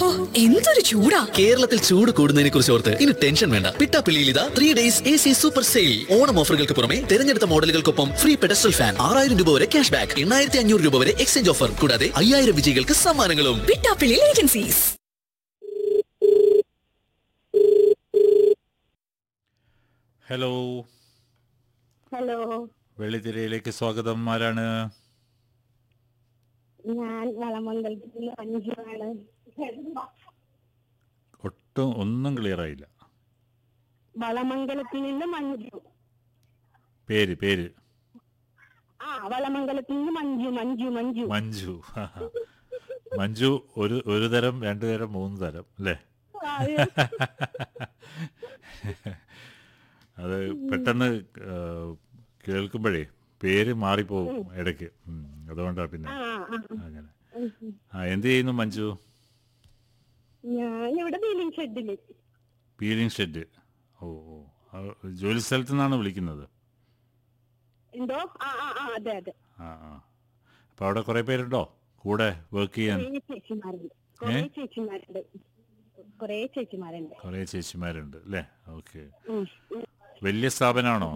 എന്തൊരു ചൂടാ കേരളത്തിൽ ചൂട് കൂടുന്നതിനെ കുറിച്ച് ഓർത്ത് ഇനി ടെൻഷൻ വേണ്ട പിട്ടാപ്പിള്ളിയിൽ ഇതാ three days A C super sale Onam ഓഫറുകൾക്ക് പുറമെ തിരഞ്ഞെടുത്ത മോഡലുകൾക്കൊപ്പം ഫ്രീ പെഡസ്റ്റൽ ഫാൻ ആറായിരം രൂപ വരെ ക്യാഷ് ബാക്ക് എണ്ണായിരത്തി അഞ്ഞൂറ് രൂപ വരെ എക്സ്ചേഞ്ച് ഓഫർ കൂടാതെ അയ്യായിരം വിജയികൾക്ക് സമ്മാനങ്ങളും പിട്ടാപ്പിള്ളി ഏജൻസീസ് ഹലോ ഹലോ വെള്ളിത്തിരയിലേക്ക് സ്വാഗതം ആരാണ് ഞാൻ വളമംഗലത്തിൽ നിന്ന് അഞ്ചുമാണ് ഒട്ടും ഒന്നും ക്ലിയർ ആയില്ല വളമംഗലത്തിൽ നിന്ന് മഞ്ജു പേര് പേര് ആ വളമംഗലത്തിൽ നിന്ന് മഞ്ജു മഞ്ജു മഞ്ജു മഞ്ജു മഞ്ജു ഒരു ഒരു തരം രണ്ടു തരം മൂന്ന് തരം അല്ലേ ആ, അത് പെട്ടെന്ന് ആ, കേൾക്കുമ്പോഴേ പേര് മാറിപ്പോകും ഇടയ്ക്ക് ഉം, അതുകൊണ്ടാ പിന്നെ ആ, ആ. അങ്ങനെ ആ എന്ത് ചെയ്യുന്നു മഞ്ജു ഞാൻ ഇവിടെ ബീലിംഗ് ഷെഡില് പീലിംഗ് ഷെഡ് ഓ ഓ ആ, ജോലി സ്ഥലത്ത് നിന്നാണ് വിളിക്കുന്നത് എന്തോ ആ ആ ആ അതെ അതെ ആ ആ അപ്പോൾ അവിടെ കുറേ പേരുണ്ടോ കൂടെ വർക്ക് ചെയ്യാൻ കുറേ ചേച്ചിമാരുണ്ട് കുറേ ചേച്ചിമാരുണ്ട് കുറേ ചേച്ചിമാരുണ്ട് കുറേ ചേച്ചിമാരുണ്ട് അല്ലേ ഓക്കെ ഉം, ഉം. വലിയ സ്ഥാപനമാണോ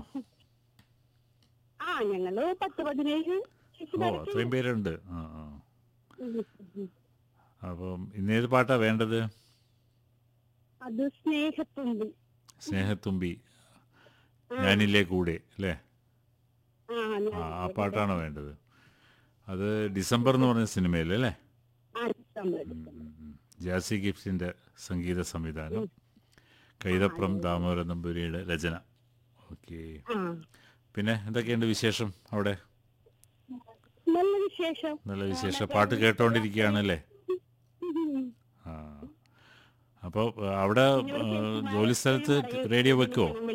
ആ ഞങ്ങള് പത്ത് പതിനേഴ് ഓ ചേച്ചിമാരൊക്കെ അത്രയും പേരുണ്ട് ആ ആ ഉം, ഉം. അപ്പം ഇന്നേത് പാട്ടാ വേണ്ടത് അത് സ്നേഹത്തുണ്ട് സ്നേഹത്തുമ്പി ഞാനില്ലേ കൂടെ അല്ലേ ആ ഞാൻ ആ ആ പാട്ടാണോ വേണ്ടത് അത് ഡിസംബർ എന്ന് പറഞ്ഞ സിനിമയിൽ അല്ലേ ആ, ഇഷ്ടംപോലെ. ഉം, ഉം, ഉം. ജാസി ഗിഫ്റ്റിൻ്റെ സംഗീത സംവിധാനം കൈതപ്രം ദാമോദരൻ നമ്പൂരിയുടെ രചന ഓക്കെ ആ പിന്നെ എന്തൊക്കെയുണ്ട് വിശേഷം അവിടെ നല്ല വിശേഷം നല്ല വിശേഷം പാട്ട് കേട്ടോണ്ടിരിക്കുകയാണല്ലേ ഉം. ആ അപ്പോൾ അവിടെ ആ, ജോലി സ്ഥലത്ത് റേഡിയോ വെക്കുമോ